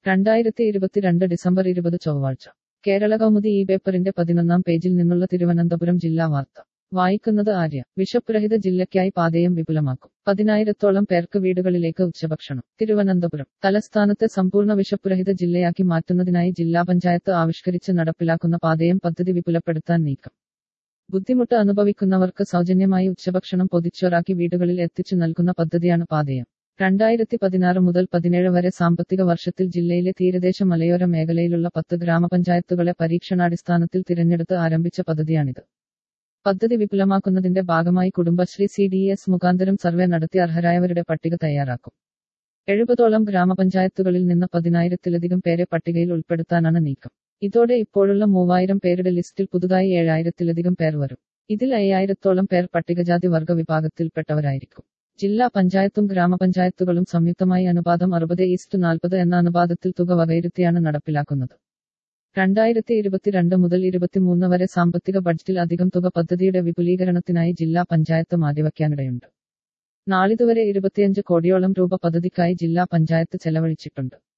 രണ്ടായിരത്തി ഇരുപത്തിരണ്ട് ഡിസംബർ ഇരുപത് ചൊവ്വാഴ്ച കേരള കൗമുദി ഈ പേപ്പറിന്റെ പതിനൊന്നാം പേജിൽ നിന്നുള്ള തിരുവനന്തപുരം ജില്ലാ വാർത്ത വായിക്കുന്നത് ആര്യ വിശപ്പുരഹിത ജില്ലയ്ക്കായി പാതയം വിപുലമാക്കും പതിനായിരത്തോളം പേർക്ക് വീടുകളിലേക്ക് ഉച്ചഭക്ഷണം തിരുവനന്തപുരം തലസ്ഥാനത്തെ സമ്പൂർണ്ണ വിശപ്പുരഹിത ജില്ലയാക്കി മാറ്റുന്നതിനായി ജില്ലാ പഞ്ചായത്ത് ആവിഷ്കരിച്ച് നടപ്പിലാക്കുന്ന പാതയം പദ്ധതി വിപുലപ്പെടുത്താൻ നീക്കം ബുദ്ധിമുട്ട് അനുഭവിക്കുന്നവർക്ക് സൗജന്യമായി ഉച്ചഭക്ഷണം പൊതിച്ചോറാക്കി വീടുകളിൽ എത്തിച്ചു നൽകുന്ന പദ്ധതിയാണ് പാതയം രണ്ടായിരത്തി പതിനാറ് മുതൽ പതിനേഴ് വരെ സാമ്പത്തിക വർഷത്തിൽ ജില്ലയിലെ തീരദേശ മലയോര മേഖലയിലുള്ള പത്ത് ഗ്രാമപഞ്ചായത്തുകളെ പരീക്ഷണാടിസ്ഥാനത്തിൽ തിരഞ്ഞെടുത്ത് ആരംഭിച്ച പദ്ധതിയാണിത് പദ്ധതി വിപുലമാക്കുന്നതിന്റെ ഭാഗമായി കുടുംബശ്രീ സി ഡി എസ് മുഖാന്തരം സർവേ നടത്തി അർഹരായവരുടെ പട്ടിക തയ്യാറാക്കും എഴുപതോളം ഗ്രാമപഞ്ചായത്തുകളിൽ നിന്ന് പതിനായിരത്തിലധികം പേരെ പട്ടികയിൽ ഉൾപ്പെടുത്താനാണ് നീക്കം ഇതോടെ ഇപ്പോഴുള്ള മൂവായിരം പേരുടെ ലിസ്റ്റിൽ പുതുതായി ഏഴായിരത്തിലധികം പേർ വരും ഇതിൽ അയ്യായിരത്തോളം പേർ പട്ടികജാതി വർഗ വിഭാഗത്തിൽപ്പെട്ടവരായിരിക്കും ജില്ലാ പഞ്ചായത്തും ഗ്രാമപഞ്ചായത്തുകളും സംയുക്തമായി അനുപാതം അറുപത് ഈസ്റ്റ് നാൽപ്പത് എന്ന അനുപാതത്തിൽ തുക വകയിരുത്തിയാണ് നടപ്പിലാക്കുന്നത് രണ്ടായിരത്തി ഇരുപത്തിരണ്ട് മുതൽ ഇരുപത്തിമൂന്ന് വരെ സാമ്പത്തിക ബഡ്ജറ്റിൽ അധികം തുക പദ്ധതിയുടെ വിപുലീകരണത്തിനായി ജില്ലാ പഞ്ചായത്ത് മാറ്റിവയ്ക്കാനിടയുണ്ട് നാളിതുവരെ ഇരുപത്തിയഞ്ച് കോടിയോളം രൂപ പദ്ധതിക്കായി ജില്ലാ പഞ്ചായത്ത് ചെലവഴിച്ചിട്ടുണ്ട്